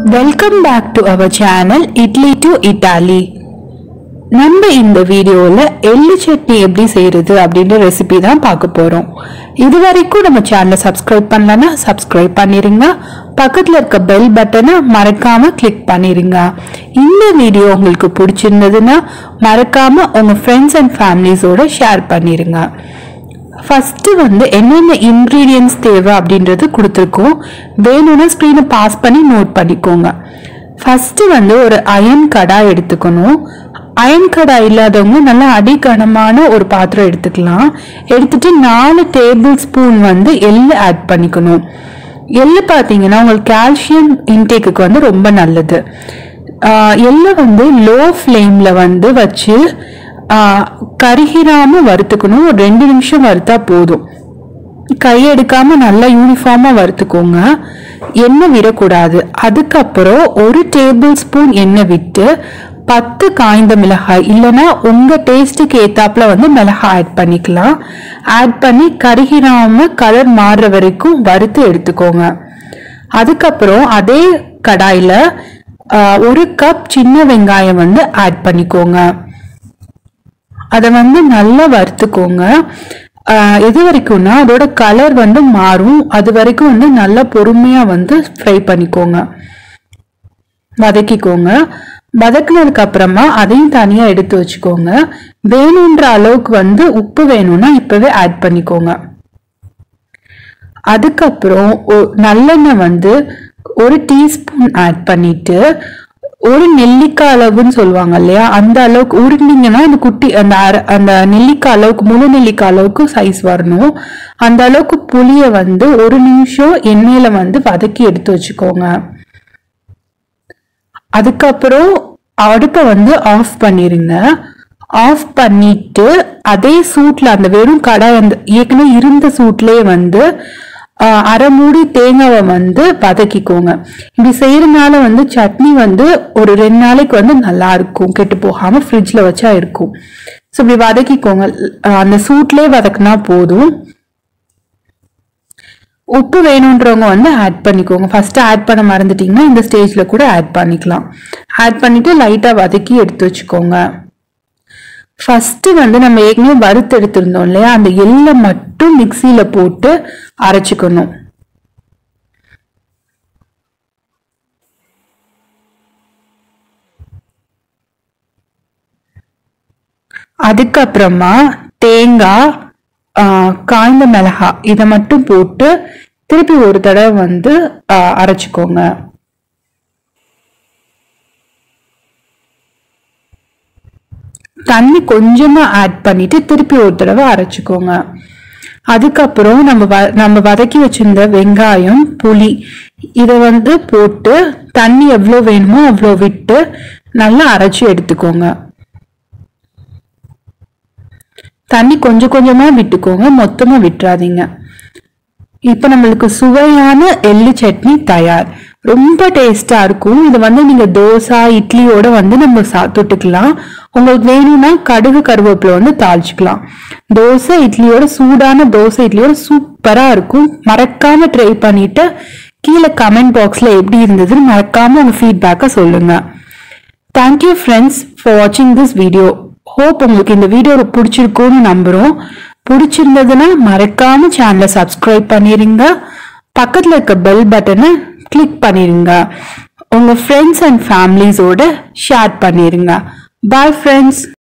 welcome back to our channel idli to Italy நம்ம இந்த வீடியோவில் எள்ளு சட்னி எப்படி செய்யறது அப்படின்ற ரெசிபி தான் பார்க்க போறோம் இது வரைக்கும் நம்ம சேனலை சப்ஸ்கிரைப் பண்ணலன்னா சப்ஸ்கிரைப் பண்ணிருங்க பக்கத்தில் இருக்க பெல் பட்டனை மறக்காம கிளிக் பண்ணிருங்க இந்த வீடியோ உங்களுக்கு பிடிச்சிருந்ததுன்னா மறக்காம உங்க ஃப்ரெண்ட்ஸ் அண்ட் ஃபேமிலிஸோட ஷேர் பண்ணிருங்க ஃபர்ஸ்ட் வந்து என்னென்ன இன்க்ரீடியன்ஸ் தேவை அப்படின்றது கொடுத்துருக்கோம் வேணும்னா ஸ்க்ரீனை பாஸ் பண்ணி நோட் பண்ணிக்கோங்க ஃபர்ஸ்ட் வந்து ஒரு அயன் கடாய் எடுத்துக்கணும் அயன் கடாய் இல்லாதவங்க நல்லா அடிக்கனமான ஒரு பாத்திரம் எடுத்துக்கலாம் எடுத்துட்டு நாலு டேபிள் ஸ்பூன் வந்து எள்ளு ஆட் பண்ணிக்கணும் எள்ளு பார்த்தீங்கன்னா உங்களுக்கு கால்சியம் இன்டேக்குக்கு வந்து ரொம்ப நல்லது ஆஹ் எள்ளை வந்து லோ ஃப்ளேமில் வந்து வச்சு ஆஹ் கருகிராம வறுத்துக்கணும் ஒரு ரெண்டு நிமிஷம் வறுத்தா போதும் கை எடுக்காம நல்லா யூனிஃபார்மா வறுத்துக்கோங்க எண்ணெய் விடக்கூடாது அதுக்கப்புறம் ஒரு டேபிள் ஸ்பூன் எண்ணெய் விட்டு பத்து காய்ந்த மிளகாய் இல்லைன்னா உங்க டேஸ்ட்டுக்கு ஏத்தாப்புல வந்து மிளகாய் ஆட் பண்ணிக்கலாம் ஆட் பண்ணி கருகிராம கலர் மாறுற வரைக்கும் வறுத்து எடுத்துக்கோங்க அதுக்கப்புறம் அதே கடாயில ஆஹ், ஒரு கப் சின்ன வெங்காயம் வந்து ஆட் பண்ணிக்கோங்க அதை வந்து நல்லா வறுத்துக்கோங்க ஆஹ் எது வரைக்கும்னா அதோட கலர் வந்து மாறும் அது வரைக்கும் வந்து நல்லா பொறுமையா வந்து ஃப்ரை பண்ணிக்கோங்க வதக்கிக்கோங்க வதக்குனதுக்கு அப்புறமா அதையும் தனியா எடுத்து வச்சுக்கோங்க வேணுன்ற அளவுக்கு வந்து உப்பு வேணும்னா இப்பவே ஆட் பண்ணிக்கோங்க அதுக்கப்புறம் ஒ- நல்லெண்ணெய் வந்து ஒரு டீஸ்பூன் ஆட் பண்ணிட்டு ஒரு நெல்லிக்காய் அளவுன்னு சொல்லுவாங்க இல்லையா அந்த அளவுக்கு உருண்டிங்கன்னா அந்த குட்டி அந்த அர- அந்த நெல்லிக்காய் அளவுக்கு முழு நெல்லிக்காய் அளவுக்கு சைஸ் வரணும் அந்த அளவுக்கு புளிய வந்து ஒரு நிமிஷம் எண்ணெயில வந்து வதக்கி எடுத்து வச்சுக்கோங்க அதுக்கப்புறம் அடுப்பை வந்து ஆஃப் பண்ணிருங்க ஆஃப் பண்ணிட்டு அதே சூட்ல அந்த வெறும் கடாய் அந்த ஏற்கனவே இருந்த சூட்லயே வந்து ஆஹ், அரை மூடி தேங்காவை வந்து வதக்கிக்கோங்க இப்படி செய்யறதுனால வந்து சட்னி வந்து ஒரு ரெண்டு நாளைக்கு வந்து நல்லா இருக்கும் கெட்டு போகாம ஃப்ரிட்ஜ்ல வச்சா இருக்கும் ஸோ இப்படி வதக்கிக்கோங்க ஆஹ், அந்த சூட்லயே வதக்குனா போதும் உப்பு வேணுன்றவங்க வந்து ஆட் பண்ணிக்கோங்க ஃபர்ஸ்ட் ஆட் பண்ண மறந்துட்டீங்கன்னா இந்த ஸ்டேஜ்ல கூட ஆட் பண்ணிக்கலாம் ஆட் பண்ணிட்டு லைட்டா வதக்கி எடுத்து வச்சுக்கோங்க ஃபர்ஸ்ட் வந்து நம்ம ஏற்கனவே வறுத்து எடுத்திருந்தோம் இல்லையா அந்த எள்ளை மட்டும் மிக்சியில போட்டு அரைச்சுக்கணும் அதுக்கப்புறமா தேங்காய் ஆ, காய்ந்த மிளகாய் இதை மட்டும் போட்டு திருப்பி ஒரு தடவை வந்து ஆ, அரைச்சுக்கோங்க தண்ணி கொஞ்சமா ஆட் பண்ணிட்டு திருப்பி ஒரு தடவை அரைச்சுக்கோங்க அதுக்கப்புறம் நம்ம வ- நம்ம வதக்கி வச்சிருந்த வெங்காயம் புளி இதை வந்து போட்டு தண்ணி எவ்வளோ வேணுமோ அவ்வளோ விட்டு நல்லா அரைச்சி எடுத்துக்கோங்க தண்ணி கொஞ்சம் கொஞ்சமா விட்டுக்கோங்க மொத்தமா விட்டுறாதீங்க இப்போ நம்மளுக்கு சுவையான எள்ளு சட்னி தயார் ரொம்ப டேஸ்டா இருக்கும் இது வந்து நீங்க தோசை இட்லியோட வந்து நம்ம சா தொட்டுக்கலாம் உங்களுக்கு வேணும்னா கடுகு கருவேப்பிலை வந்து தாளிச்சுக்கலாம் தோசை இட்லியோட சூடான தோசை இட்லியோட சூப்பரா இருக்கும் மறக்காம ட்ரை பண்ணிட்டு கீழே கமெண்ட் பாக்ஸ்ல எப்படி இருந்ததுன்னு மறக்காம உங்க ஃபீட்பேக்கை சொல்லுங்க தேங்க்யூ ஃப்ரெண்ட்ஸ் ஃபார் வாட்சிங் திஸ் வீடியோ ஹோப் உங்களுக்கு இந்த வீடியோ பிடிச்சிருக்கும்னு நம்புறோம் பிடிச்சிருந்ததுன்னா மறக்காம சேனலை சப்ஸ்கிரைப் பண்ணிருங்க பக்கத்துல இருக்க பெல் பட்டனை கிளிக் பண்ணிருங்க உங்க ஃப்ரெண்ட்ஸ் அண்ட் ஃபேமிலிஸோட ஷேர் பண்ணிருங்க பாய் ஃப்ரெண்ட்ஸ்